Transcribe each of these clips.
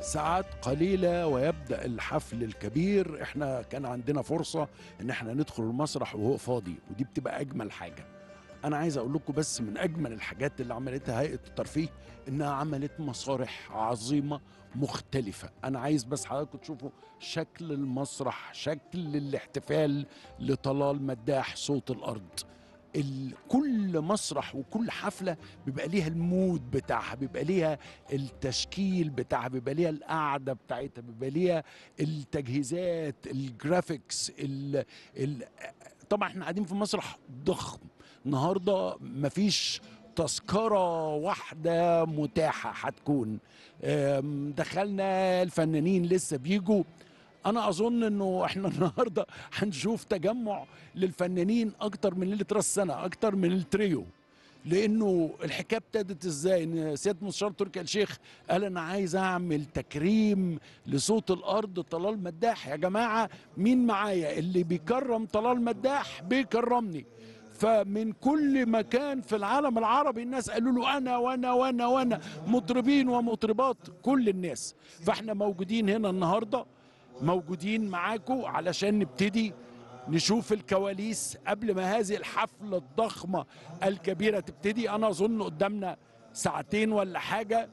ساعات قليلة ويبدأ الحفل الكبير احنا كان عندنا فرصة ان احنا ندخل المسرح وهو فاضي ودي بتبقى اجمل حاجة انا عايز اقول لكم بس من اجمل الحاجات اللي عملتها هيئة الترفيه انها عملت مسارح عظيمة مختلفة انا عايز بس حضراتكم تشوفوا شكل المسرح شكل الاحتفال لطلال مداح صوت الارض ال- كل مسرح وكل حفله بيبقى ليها المود بتاعها بيبقى ليها التشكيل بتاعها بيبقى ليها القعده بتاعتها بيبقى ليها التجهيزات الجرافيكس ال ال طبعا احنا قاعدين في مسرح ضخم النهارده مفيش تذكرة واحدة متاحة هتكون أم، دخلنا الفنانين لسه بيجوا انا اظن انه احنا النهارده هنشوف تجمع للفنانين اكتر من ليله راس سنه اكتر من التريو لانه الحكايه ابتدت ازاي ان سياده مستشار تركي آل الشيخ قال انا عايز اعمل تكريم لصوت الارض طلال مداح يا جماعه مين معايا اللي بيكرم طلال مداح بيكرمني فمن كل مكان في العالم العربي الناس قالوا له انا وانا وانا وانا مطربين ومطربات كل الناس فاحنا موجودين هنا النهارده موجودين معاكم علشان نبتدي نشوف الكواليس قبل ما هذه الحفلة الضخمة الكبيرة تبتدي أنا أظن قدامنا ساعتين ولا حاجة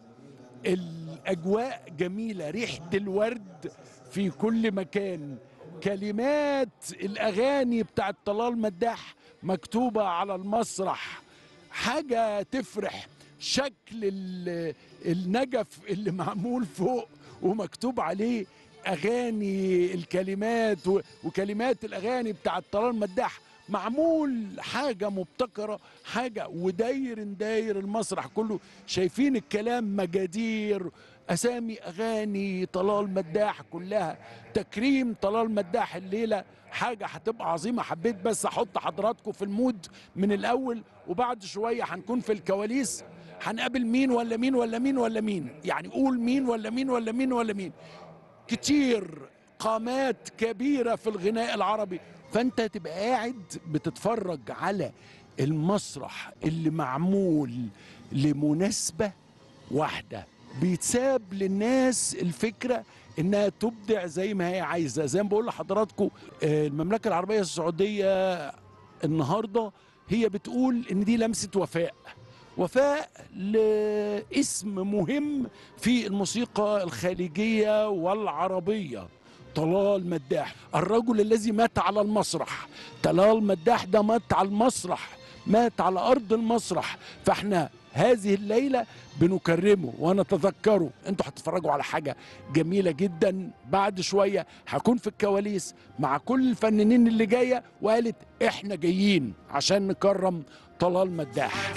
الأجواء جميلة ريحة الورد في كل مكان كلمات الأغاني بتاعت طلال مداح مكتوبة على المسرح حاجة تفرح شكل ال- النجف اللي معمول فوق ومكتوب عليه اغاني الكلمات و- وكلمات الاغاني بتاعت طلال مداح معمول حاجة مبتكرة حاجة وداير داير المسرح كله شايفين الكلام مجادير أسامي أغاني طلال مداح كلها تكريم طلال مداح الليلة حاجة هتبقى عظيمة حبيت بس أحط حضراتكم في المود من الأول وبعد شوية هنكون في الكواليس هنقابل مين ولا مين ولا مين ولا مين يعني قول مين ولا مين ولا مين ولا مين كتير قامات كبيرة في الغناء العربي فانت تبقى قاعد بتتفرج على المسرح اللي معمول لمناسبة واحدة بيتساب للناس الفكرة انها تبدع زي ما هي عايزة زي ما بقول لحضراتكم آه، المملكة العربية السعودية النهاردة هي بتقول ان دي لمسة وفاء وفاء لاسم مهم في الموسيقى الخليجية والعربية طلال مداح الرجل الذي مات على المسرح طلال مداح ده مات على المسرح مات على أرض المسرح فاحنا هذه الليلة بنكرمه ونتذكره انتوا هتتفرجوا على حاجة جميلة جدا بعد شوية هكون في الكواليس مع كل الفنانين اللي جاية وقالت احنا جايين عشان نكرم طلال مداح